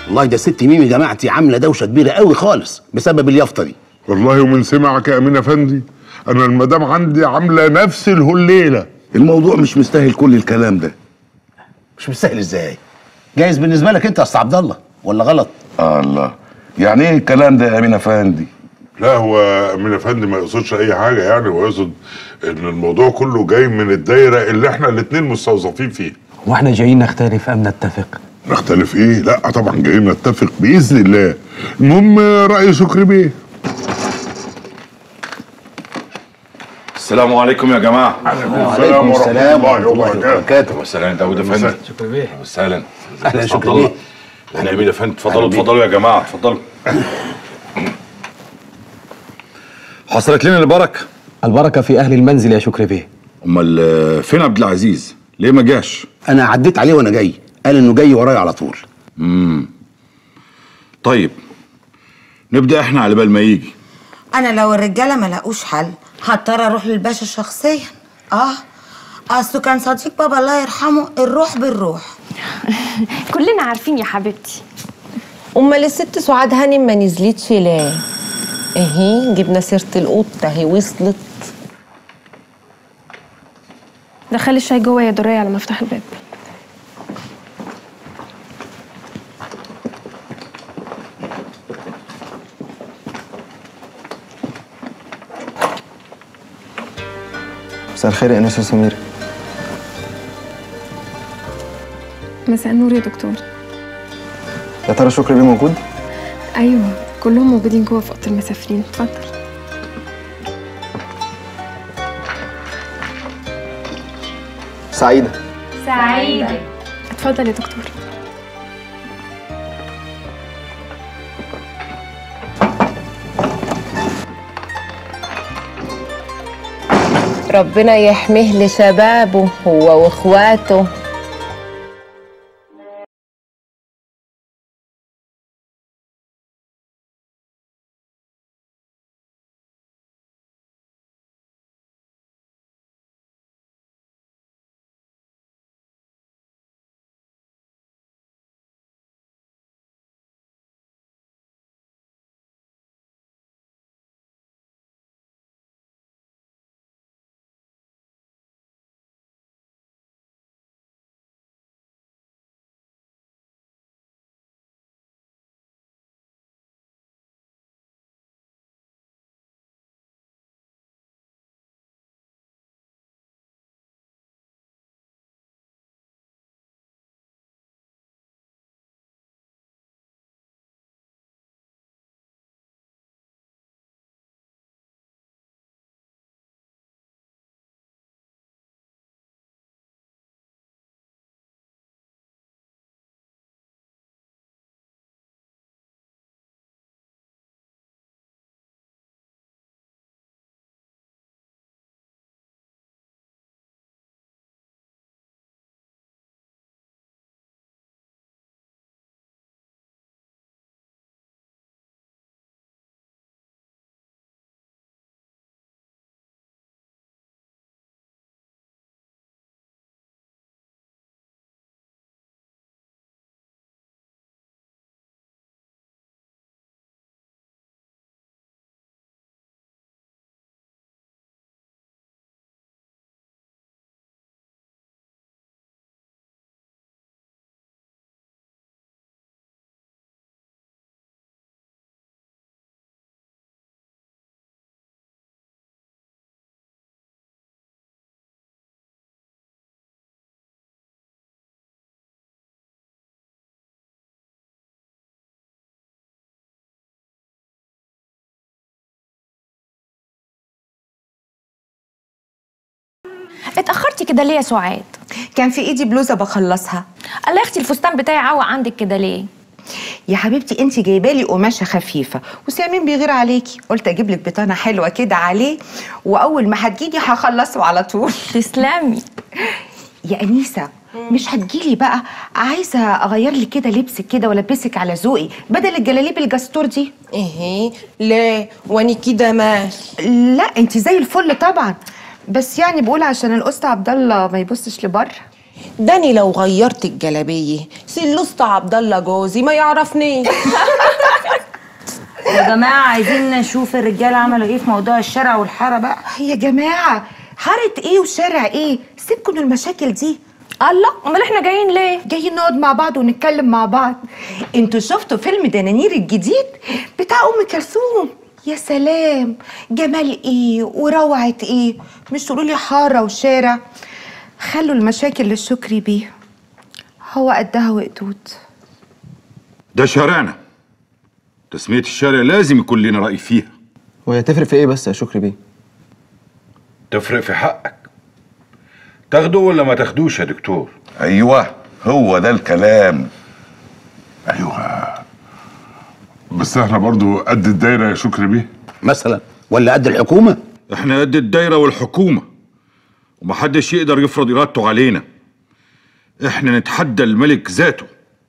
والله ده ست ميمي جماعتي عامله دوشه كبيره قوي خالص بسبب اليافطه دي والله ومن سمعك يا امين افندي انا المدام عندي عامله نفس الهليله الموضوع مش مستاهل كل الكلام ده مش مستاهل ازاي جايز بالنسبه لك انت يا استاذ عبد الله ولا غلط آه الله يعني ايه الكلام ده يا امين افندي لا هو امين افندي ما يقصدش اي حاجه يعني هو يقصد ان الموضوع كله جاي من الدايره اللي احنا الاتنين مستوظفين فيها واحنا جايين نختلف ام نتفق نختلف ايه لا طبعا جايين نتفق باذن الله المهم راي شكري بيه السلام عليكم يا جماعه وعليكم السلام ورحمه الله وبركاته وسهلا داود افندي شكرا بيه وسهلا اهلا شكري اتفضلوا. بيه اهلا امين افندي اتفضلوا أهلا بيك. اتفضلوا يا جماعه اتفضلوا حصلت لنا البركه البركه في اهل المنزل يا شكري بيه امال آه، فين عبد العزيز ليه ما جاش انا عديت عليه وانا جاي قال انه جاي ورايا على طول طيب نبدا احنا على بال ما يجي انا لو الرجاله ما لاقوش حل هضطر اروح للباشا شخصيا اه اصله كان صديق بابا الله يرحمه الروح بالروح كلنا عارفين يا حبيبتي امال الست سعاد هانم ما نزلتش ليه اهي جبنا سيره القطه اهي وصلت دخلي الشاي جوه يا درية على مفتاح الباب مساء الخير يا انسه سمير مساء النور يا دكتور يا ترى شكري بيه موجود ايوه كلهم موجودين جوه في اوضه المسافرين اتفضل سعيده سعيدة اتفضل يا دكتور ربنا يحميه لشبابه هو واخواته اتاخرتي كده ليه يا سعاد كان في ايدي بلوزه بخلصها قال يا اختي الفستان بتاعي عوق عندك كده ليه يا حبيبتي انت جايبه لي قماشه خفيفه وسامين بيغير عليكي قلت اجيب لك بطانه حلوه كده عليه واول ما هتجيلي هخلصه على طول تسلمي يا انيسه مش هتجيلي بقى عايزه اغير لي كده لبسك كده والبسك على ذوقي بدل الجلاليب الجستور دي اهي لا واني كده مال لا انت زي الفل طبعا بس يعني بقول عشان القسط عبد الله ما يبصش لبره داني لو غيرت الجلابيه سلوسة عبد الله جوزي ما يعرفنيش يا جماعة عايزين نشوف الرجالة عملوا ايه في موضوع الشارع والحارة بقى يا جماعه حاره ايه وشارع ايه سيبكم من المشاكل دي الله امال احنا جايين ليه جايين نقعد مع بعض ونتكلم مع بعض انتوا شفتوا فيلم دنانير الجديد بتاع ام كلثوم يا سلام جمال ايه وروعه ايه مش تقولوا لي حاره وشارع خلوا المشاكل للشكري بيه هو قدها وقدود ده شارعنا تسمية الشارع لازم يكون لنا رأي فيها وهي تفرق في ايه بس يا شكري بيه تفرق في حقك تاخده ولا ما تاخدوش يا دكتور ايوه هو ده الكلام ايوه بس احنا برضو قد الدايره يا شكري بيه مثلا ولا قد الحكومه احنا قد الدايرة والحكومة ومحدش يقدر يفرض إرادته علينا احنا نتحدى الملك ذاته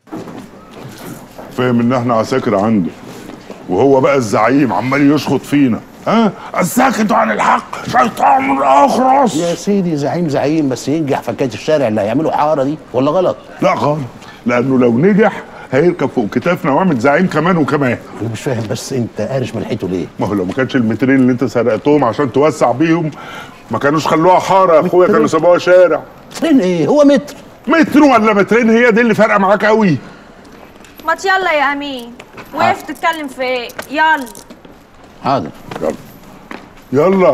فاهم ان احنا عساكر عنده وهو بقى الزعيم عمال يشخط فينا ها الساكت عن الحق شيطان اخرس يا سيدي زعيم زعيم بس ينجح في حكايه الشارع اللي هيعملوا حاره دي ولا غلط لا غلط لانه لو نجح هيركب فوق كتافنا ويعمل زعيم كمان وكمان انا مش فاهم بس انت قارش من حيته ليه ما هو لو ما كانش المترين اللي انت سرقتهم عشان توسع بيهم ما كانوش خلوها حاره يا اخويا كانوا سابوها شارع مترين ايه هو متر متر ولا مترين هي دي اللي فارقه معاك قوي ما يلا يا امين وقف تتكلم في ايه يلا حاضر يلا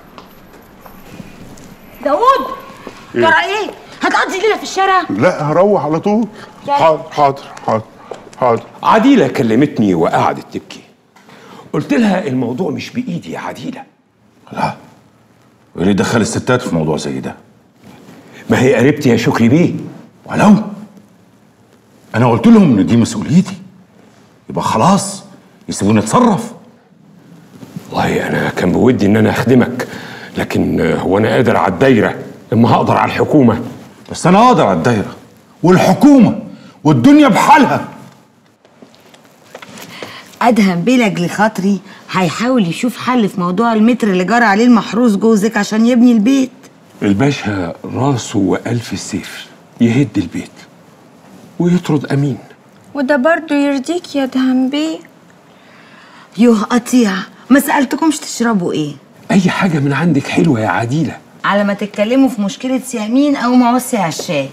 داوود إيه؟ ترى ايه هتقضي الليلة في الشارع لا هروح على طول حاضر حاضر حاضر حاضر عديلة كلمتني وقعدت تبكي قلت لها الموضوع مش بإيدي يا عديلة لا وايه اللي دخل الستات في موضوع زي ده ما هي قريبتي يا شكري بيه ولو انا قلت لهم ان دي مسؤوليتي يبقى خلاص يسيبوني اتصرف والله أنا كان بودي إن أنا أخدمك لكن هو أنا قادر على الدايرة إما هقدر على الحكومة بس انا اقدر على الدايره والحكومه والدنيا بحالها ادهم بلج لخاطري هيحاول يشوف حل في موضوع المتر اللي جرى عليه المحروس جوزك عشان يبني البيت الباشا راسه وألف السيف يهد البيت ويطرد أمين وده برضو يرضيك يا دهان بيه يوه قطيع ما سألتكمش تشربوا ايه أي حاجة من عندك حلوة يا عديلة على ما تتكلموا في مشكلة سيامين او موسي على الشاي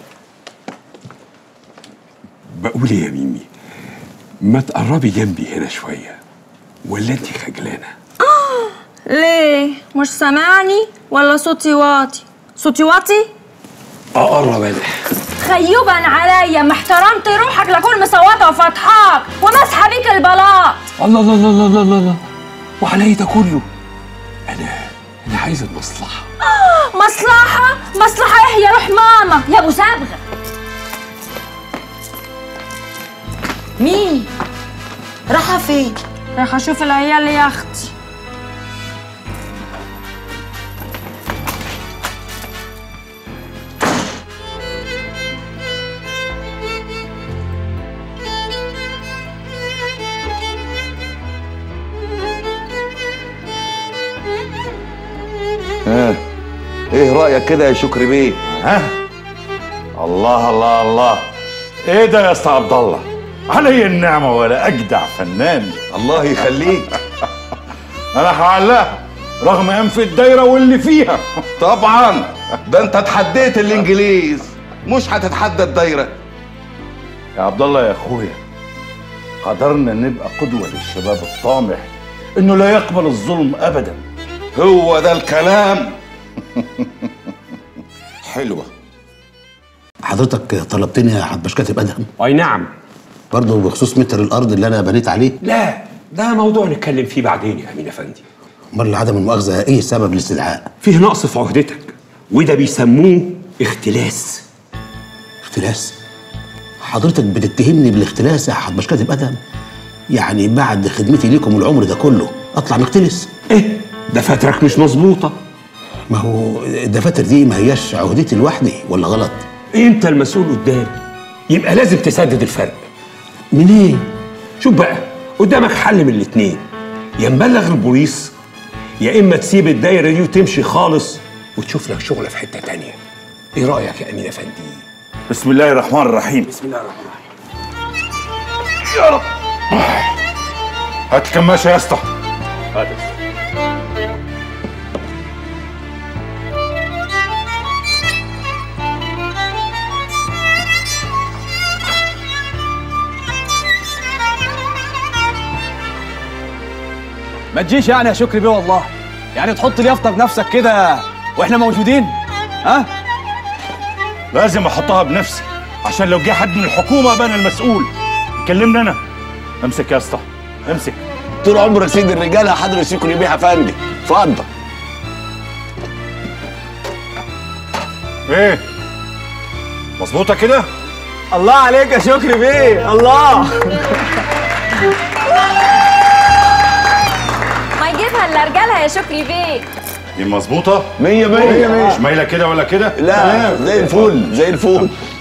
بقول يا ميمي ما تقربي جنبي هنا شوية ولا انت خجلانة ليه مش سامعني ولا صوتي واطي صوتي واطي أقرب أنا خيوبا عليا ما احترمت روحك لكون مصوته وفضحاك ومسحه بيك البلاط الله الله الله الله الله الله, الله. وعلي ده كله أنا أنا عايز المصلحة مصلحة مصلحة ايه يا روح ماما يا ابو صبغة مين راحة فين رايحة اشوف العيال يا اختي ها ايه رايك كده يا شكري بيه ها الله الله الله ايه ده يا اسطى عبد الله علي النعمه ولا اجدع فنان الله يخليك انا هعلقها رغم انف الدايره واللي فيها طبعا ده انت اتحديت الانجليز مش هتتحدى الدايره يا عبد الله يا اخويا قدرنا نبقى قدوه للشباب الطامح انه لا يقبل الظلم ابدا هو ده الكلام حلوه حضرتك طلبتني يا حباش كاتب ادهم أي نعم برضه بخصوص متر الارض اللي انا بنيت عليه لا ده موضوع نتكلم فيه بعدين يا أمين أفندي امال عدم المؤاخذه ايه سبب الاستدعاء فيه نقص في عهدتك وده بيسموه اختلاس اختلاس حضرتك بتتهمني بالاختلاس يا حباش كاتب ادهم يعني بعد خدمتي ليكم العمر ده كله اطلع مختلس إيه دفاترك مش مظبوطة ما هو الدفاتر دي ما هياش عهدتي لوحدي ولا غلط أنت المسؤول قدام يبقى لازم تسدد الفرق منين شوف بقى قدامك حل من الاتنين يا نبلغ البوليس يا اما تسيب الدايره دي وتمشي خالص وتشوف لك شغله في حته تانية ايه رايك يا امين افندي بسم الله الرحمن الرحيم بسم الله الرحمن الرحيم يا رب هات الكماشة يا اسطى هات ما تجيش يعني يا شكري بيه والله يعني تحط اليافطه بنفسك كده واحنا موجودين ها لازم احطها بنفسي عشان لو جه حد من الحكومه ابقى انا المسؤول كلمني انا امسك يا اسطى امسك طول عمرك سيد الرجاله حضر شكري بيه افندي اتفضل ايه مظبوطه كده الله عليك يا شكري بيه الله ما يجيبها الا رجالها يا شكري بيه دي مظبوطه مية مية مش مايله كده ولا كده لا زي الفل زي الفل